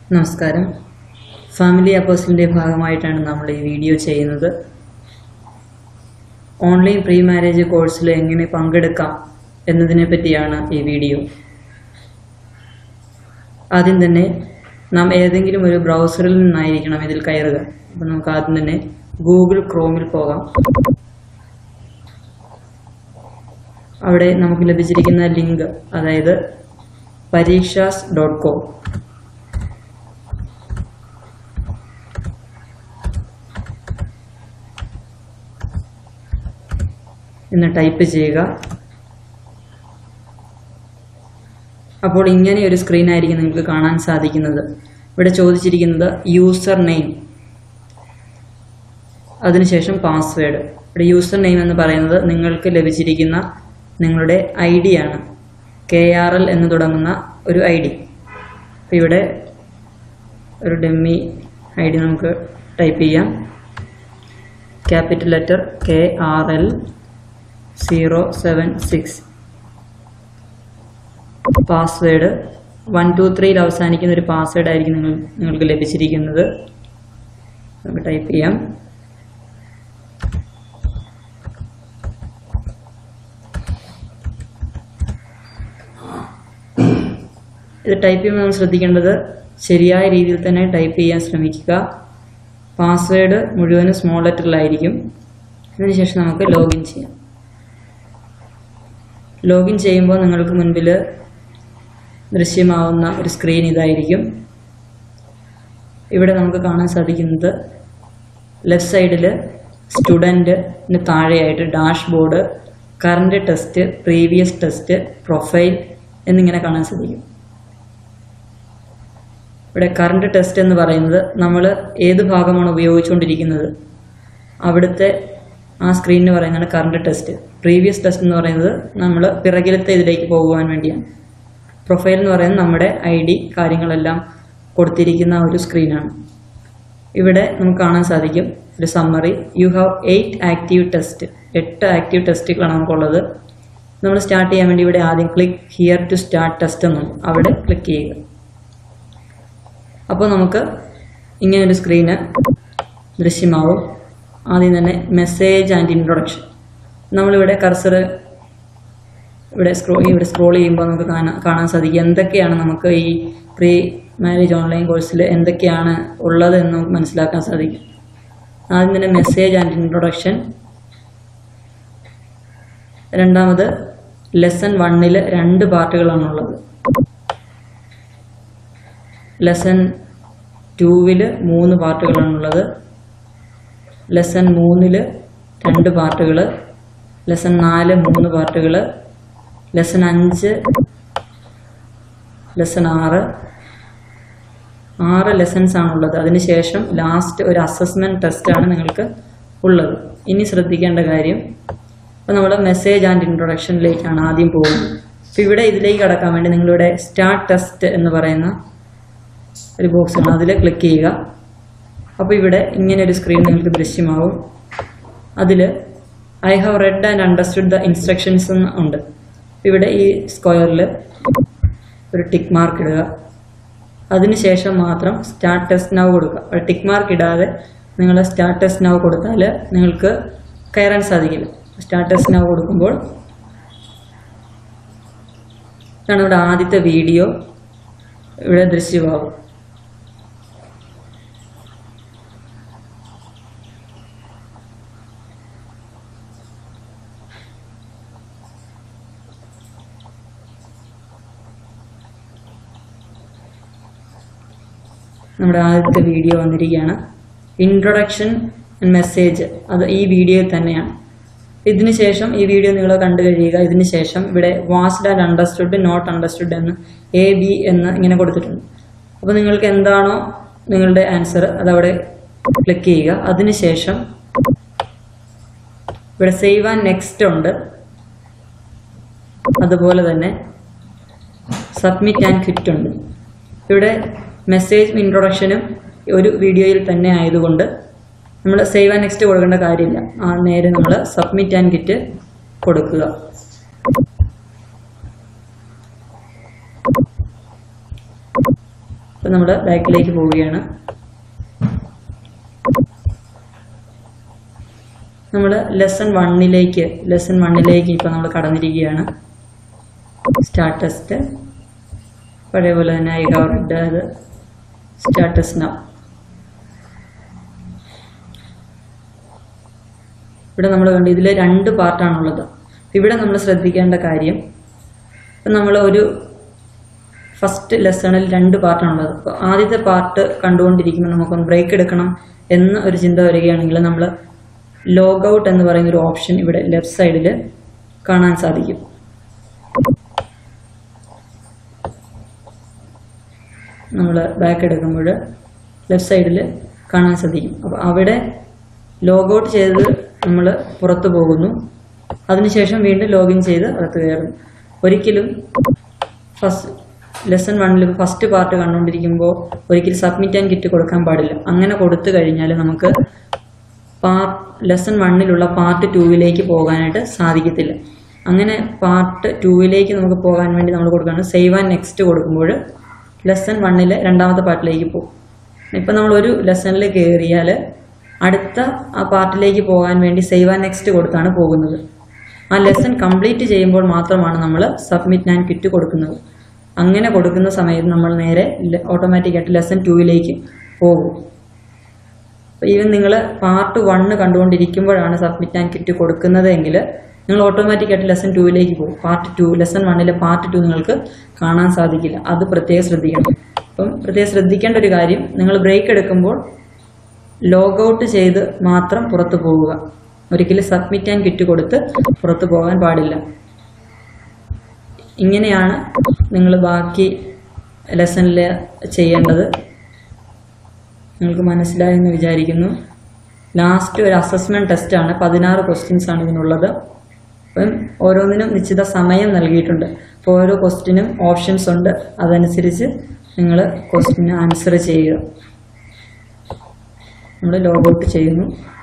നമസ്കാരം ഫാമിലി അപ്പോസിലിൻ്റെ ഭാഗമായിട്ടാണ് നമ്മൾ ഈ വീഡിയോ ചെയ്യുന്നത് ഓൺലൈൻ പ്രീ മാരേജ് കോഴ്സിൽ എങ്ങനെ പങ്കെടുക്കാം എന്നതിനെ പറ്റിയാണ് ഈ വീഡിയോ ആദ്യം തന്നെ നാം ഏതെങ്കിലും ഒരു ബ്രൗസറിൽ നിന്നായിരിക്കണം ഇതിൽ കയറുക അപ്പം നമുക്ക് ആദ്യം തന്നെ ഗൂഗിൾ ക്രോമിൽ പോകാം അവിടെ നമുക്ക് ലഭിച്ചിരിക്കുന്ന ലിങ്ക് അതായത് പരീക്ഷാസ് ഡോട്ട് കോം എന്ന് ടൈപ്പ് ചെയ്യുക അപ്പോൾ ഇങ്ങനെ ഒരു സ്ക്രീൻ ആയിരിക്കും നിങ്ങൾക്ക് കാണാൻ സാധിക്കുന്നത് ഇവിടെ ചോദിച്ചിരിക്കുന്നത് യൂസർ നെയിം അതിനുശേഷം പാസ്വേഡ് ഇവിടെ യൂസർ നെയിം എന്ന് പറയുന്നത് നിങ്ങൾക്ക് ലഭിച്ചിരിക്കുന്ന നിങ്ങളുടെ ഐ ഡി ആണ് കെ ആർ എൽ എന്ന് തുടങ്ങുന്ന ഒരു ഐ ഡി അപ്പോൾ ഇവിടെ ഒരു ഡെമ്മി ഐ ഡി നമുക്ക് ടൈപ്പ് ചെയ്യാം capital letter K R L zero seven six password one two ത്രീയിൽ അവസാനിക്കുന്ന ഒരു പാസ്വേഡ് ആയിരിക്കും നിങ്ങൾ നിങ്ങൾക്ക് ലഭിച്ചിരിക്കുന്നത് നമുക്ക് ടൈപ്പ് ചെയ്യാം ഇത് ടൈപ്പ് ചെയ്യുമ്പോൾ നമ്മൾ ശ്രദ്ധിക്കേണ്ടത് ശരിയായ രീതിയിൽ തന്നെ ടൈപ്പ് ചെയ്യാൻ ശ്രമിക്കുക പാസ്വേഡ് മുഴുവനും സ്മോൾ ലെറ്ററിലായിരിക്കും അതിനുശേഷം നമുക്ക് ലോഗിൻ ചെയ്യാം ലോഗിൻ ചെയ്യുമ്പോൾ നിങ്ങൾക്ക് മുൻപിൽ ദൃശ്യമാവുന്ന ഒരു സ്ക്രീൻ ഇതായിരിക്കും ഇവിടെ നമുക്ക് കാണാൻ സാധിക്കുന്നത് ലെഫ്റ്റ് സൈഡിൽ സ്റ്റുഡൻറ്റിന് താഴെയായിട്ട് dash board current test previous test profile എന്നിങ്ങനെ കാണാൻ സാധിക്കും ഇവിടെ കറണ്ട് ടെസ്റ്റ് എന്ന് പറയുന്നത് നമ്മൾ ഏത് ഭാഗമാണ് ഉപയോഗിച്ചുകൊണ്ടിരിക്കുന്നത് അവിടുത്തെ ആ സ്ക്രീനിന് പറയുന്നതാണ് കറണ്ട് ടെസ്റ്റ് പ്രീവിയസ് ടെസ്റ്റ് എന്ന് പറയുന്നത് നമ്മൾ പിറകിലത്തെ ഇതിലേക്ക് പോകുവാൻ വേണ്ടിയാണ് പ്രൊഫൈൽ എന്ന് പറയുന്നത് നമ്മുടെ ഐ ഡി കാര്യങ്ങളെല്ലാം കൊടുത്തിരിക്കുന്ന ഒരു സ്ക്രീനാണ് ഇവിടെ നമുക്ക് കാണാൻ സാധിക്കും ഒരു summary you have eight active test എട്ട് ആക്റ്റീവ് ടെസ്റ്റുകളാണ് നമുക്കുള്ളത് നമ്മൾ സ്റ്റാർട്ട് ചെയ്യാൻ വേണ്ടി ഇവിടെ ആദ്യം click here to start test എന്നും അവിടെ ക്ലിക്ക് ചെയ്യുക അപ്പോൾ നമുക്ക് ഇങ്ങനൊരു സ്ക്രീന് ദൃശ്യമാവും ആദ്യം തന്നെ മെസ്സേജ് ആൻഡ് ഇൻട്രൊഡക്ഷൻ നമ്മളിവിടെ കർസർ ഇവിടെ സ്ക്രോൾ ഇവിടെ സ്ക്രോൾ ചെയ്യുമ്പോൾ നമുക്ക് കാണാൻ കാണാൻ സാധിക്കും എന്തൊക്കെയാണ് നമുക്ക് ഈ പ്രീ മാരേജ് ഓൺലൈൻ കോഴ്സിൽ എന്തൊക്കെയാണ് ഉള്ളത് എന്ന് നമുക്ക് മനസ്സിലാക്കാൻ സാധിക്കും ആദ്യം തന്നെ മെസ്സേജ് ആൻഡ് ഇൻട്രൊഡക്ഷൻ രണ്ടാമത് ലെസൺ വണ്ണിൽ രണ്ട് പാർട്ടുകളാണുള്ളത് ലെസൺ ടൂവിൽ മൂന്ന് പാർട്ടുകളാണുള്ളത് ലെസൺ മൂന്നിൽ രണ്ട് പാർട്ടുകൾ ലെസൺ നാല് മൂന്ന് പാർട്ടുകൾ ലെസൺ അഞ്ച് ലെസൺ ആറ് ആറ് ലെസൺസ് ആണുള്ളത് അതിനുശേഷം ലാസ്റ്റ് ഒരു അസസ്മെൻറ്റ് ടെസ്റ്റാണ് നിങ്ങൾക്ക് ഉള്ളത് ഇനി ശ്രദ്ധിക്കേണ്ട കാര്യം അപ്പോൾ നമ്മൾ മെസ്സേജ് ആൻഡ് ഇൻട്രൊഡക്ഷനിലേക്കാണ് ആദ്യം പോകുന്നത് അപ്പോൾ ഇവിടെ ഇതിലേക്ക് കടക്കാൻ വേണ്ടി നിങ്ങളിവിടെ സ്റ്റാർട്ട് ടെസ്റ്റ് എന്ന് പറയുന്ന ഒരു ബോക്സ് ആണ് അതിൽ ക്ലിക്ക് ചെയ്യുക അപ്പോൾ ഇവിടെ ഇങ്ങനെ ഒരു സ്ക്രീൻ നിങ്ങൾക്ക് ദൃശ്യമാവും അതിൽ I have read and understood the instructions എന്ന് ഉണ്ട് ഇവിടെ ഈ സ്ക്വയറിൽ ഒരു ടിക്ക് മാർക്ക് ഇടുക അതിനുശേഷം മാത്രം സ്റ്റാർട്ട് ടെസ്റ്റ് നൗ കൊടുക്കുക ടിക്ക് മാർക്ക് ഇടാതെ നിങ്ങൾ സ്റ്റാർട്ട് ടെസ്റ്റ് നൗ കൊടുത്താൽ നിങ്ങൾക്ക് കയറാൻ സാധിക്കില്ല സ്റ്റാർട്ട് ടെസ്റ്റ് നൗ കൊടുക്കുമ്പോൾ ഇതാണ് ഇവിടെ ആദ്യത്തെ വീഡിയോ ഇവിടെ ദൃശ്യമാവും നമ്മുടെ ആദ്യത്തെ വീഡിയോ വന്നിരിക്കുകയാണ് ഇൻട്രൊഡക്ഷൻ മെസ്സേജ് അത് ഈ വീഡിയോയിൽ തന്നെയാണ് ഇതിന് ശേഷം ഈ വീഡിയോ നിങ്ങൾ കണ്ടു കഴിയുക ഇതിന് ശേഷം ഇവിടെ വാസ്ഡ് ആൻഡ് അണ്ടർസ്റ്റുഡ് നോട്ട് അണ്ടർസ്റ്റുഡ് എന്ന് എ ബി എന്ന് ഇങ്ങനെ കൊടുത്തിട്ടുണ്ട് അപ്പോൾ നിങ്ങൾക്ക് എന്താണോ നിങ്ങളുടെ ആൻസർ അതവിടെ ക്ലിക്ക് ചെയ്യുക അതിനുശേഷം ഇവിടെ സേവ് ആൻഡ് നെക്സ്റ്റ് ഉണ്ട് അതുപോലെ തന്നെ സബ്മിറ്റ് ആൻഡ് ക്വിറ്റ് ഉണ്ട് ഇവിടെ മെസ്സേജ് ഇൻട്രൊഡക്ഷനും ഒരു വീഡിയോയിൽ തന്നെ ആയതുകൊണ്ട് നമ്മൾ സേവ് ആൻഡ് നെക്സ്റ്റ് കൊടുക്കേണ്ട കാര്യമില്ല ആ നേരെ നമ്മൾ സബ്മിറ്റ് ആൻഡ് കിറ്റ് കൊടുക്കുക ഇപ്പം നമ്മൾ ബാക്കിലേക്ക് പോവുകയാണ് നമ്മൾ ലെസൺ വണ്ണിലേക്ക് ലെസൺ വണ്ണിലേക്ക് ഇപ്പോൾ നമ്മൾ കടന്നിരിക്കുകയാണ് സ്റ്റാർട്ട് ടെസ്റ്റ് പഴയ പോലെ തന്നെ ഐ ഹവ് റെഡ് അത് സ്റ്റാർട്ട് ടെസ്റ്റ് നൗ ഇവിടെ നമ്മൾ കണ്ടു ഇതിൽ രണ്ട് പാർട്ടാണുള്ളത് ഇവിടെ നമ്മൾ ശ്രദ്ധിക്കേണ്ട കാര്യം ഇപ്പം നമ്മൾ ഒരു ഫസ്റ്റ് ലെസണിൽ രണ്ട് പാർട്ടാണുള്ളത് അപ്പോൾ ആദ്യത്തെ പാർട്ട് കണ്ടുകൊണ്ടിരിക്കുമ്പോൾ നമുക്കൊന്ന് ബ്രേക്ക് എടുക്കണം എന്ന ഒരു ചിന്ത വരികയാണെങ്കിൽ നമ്മൾ ലോഗ് ഔട്ട് എന്ന് പറയുന്ന ഒരു ഓപ്ഷൻ ഇവിടെ ലെഫ്റ്റ് സൈഡിൽ കാണാൻ സാധിക്കും നമ്മൾ ബാക്ക് എടുക്കുമ്പോൾ ലെഫ്റ്റ് സൈഡിൽ കാണാൻ സാധിക്കും അപ്പോൾ അവിടെ ലോഗ് ഔട്ട് ചെയ്ത് നമ്മൾ പുറത്തു പോകുന്നു അതിനുശേഷം വീണ്ടും ലോഗിൻ ചെയ്ത് അകത്ത് കയറും ഒരിക്കലും ഫസ്റ്റ് ലെസൺ വണ്ണിൽ ഫസ്റ്റ് പാർട്ട് കണ്ടുകൊണ്ടിരിക്കുമ്പോൾ ഒരിക്കലും സബ്മിറ്റ് ആൻഡ് കിറ്റ് കൊടുക്കാൻ പാടില്ല അങ്ങനെ കൊടുത്തു കഴിഞ്ഞാൽ നമുക്ക് പാർട്ട് ലെസൺ വണ്ണിലുള്ള പാർട്ട് ടൂവിലേക്ക് പോകാനായിട്ട് സാധിക്കത്തില്ല അങ്ങനെ പാർട്ട് ടൂവിലേക്ക് നമുക്ക് പോകാൻ വേണ്ടി നമ്മൾ കൊടുക്കുകയാണ് സേവ് ആൻഡ് നെക്സ്റ്റ് കൊടുക്കുമ്പോൾ ലെസൺ വണ്ണിലെ രണ്ടാമത്തെ പാർട്ടിലേക്ക് പോകും ഇപ്പം നമ്മൾ ഒരു ലെസണിൽ കയറിയാൽ അടുത്ത ആ പാർട്ടിലേക്ക് പോകാൻ വേണ്ടി സേവ് ആൻഡ് നെക്സ്റ്റ് കൊടുത്താണ് പോകുന്നത് ആ ലെസൺ കംപ്ലീറ്റ് ചെയ്യുമ്പോൾ മാത്രമാണ് നമ്മൾ സബ്മിറ്റ് ആൻഡ് കിറ്റ് കൊടുക്കുന്നത് അങ്ങനെ കൊടുക്കുന്ന സമയത്ത് നമ്മൾ നേരെ ഓട്ടോമാറ്റിക്കായിട്ട് ലെസൺ ടൂവിലേക്ക് പോകും ഈവൻ നിങ്ങൾ പാർട്ട് വണ്ണ് കണ്ടുകൊണ്ടിരിക്കുമ്പോഴാണ് സബ്മിറ്റ് ആൻഡ് കിറ്റ് കൊടുക്കുന്നത് എങ്കിൽ നിങ്ങൾ ഓട്ടോമാറ്റിക്കായിട്ട് ലെസൺ ടൂവിലേക്ക് പോകും പാർട്ട് ടു ലെസൺ വണ്ണിലെ പാർട്ട് ടു നിങ്ങൾക്ക് കാണാൻ സാധിക്കില്ല അത് പ്രത്യേകം ശ്രദ്ധിക്കണം അപ്പം പ്രത്യേകം ശ്രദ്ധിക്കേണ്ട ഒരു കാര്യം നിങ്ങൾ ബ്രേക്ക് എടുക്കുമ്പോൾ ലോഗ് ഔട്ട് ചെയ്ത് മാത്രം പുറത്തു പോവുക ഒരിക്കലും സബ്മിറ്റ് ആൻഡ് കിറ്റ് കൊടുത്ത് പുറത്തു പോകാൻ പാടില്ല ഇങ്ങനെയാണ് നിങ്ങൾ ബാക്കി ലെസണിൽ ചെയ്യേണ്ടത് നിങ്ങൾക്ക് മനസ്സിലായെന്ന് വിചാരിക്കുന്നു ലാസ്റ്റ് ഒരു അസസ്മെൻറ്റ് ടെസ്റ്റാണ് പതിനാറ് ക്വസ്റ്റ്യൻസ് ആണ് ഇതിനുള്ളത് അപ്പം ഓരോന്നിനും നിശ്ചിത സമയം നൽകിയിട്ടുണ്ട് അപ്പോൾ ഓരോ ക്വസ്റ്റ്യനും ഓപ്ഷൻസ് ഉണ്ട് അതനുസരിച്ച് നിങ്ങൾ ക്വസ്റ്റ്യന് ആൻസർ ചെയ്യുക നമ്മൾ ലോഗ് ഔട്ട് ചെയ്യുന്നു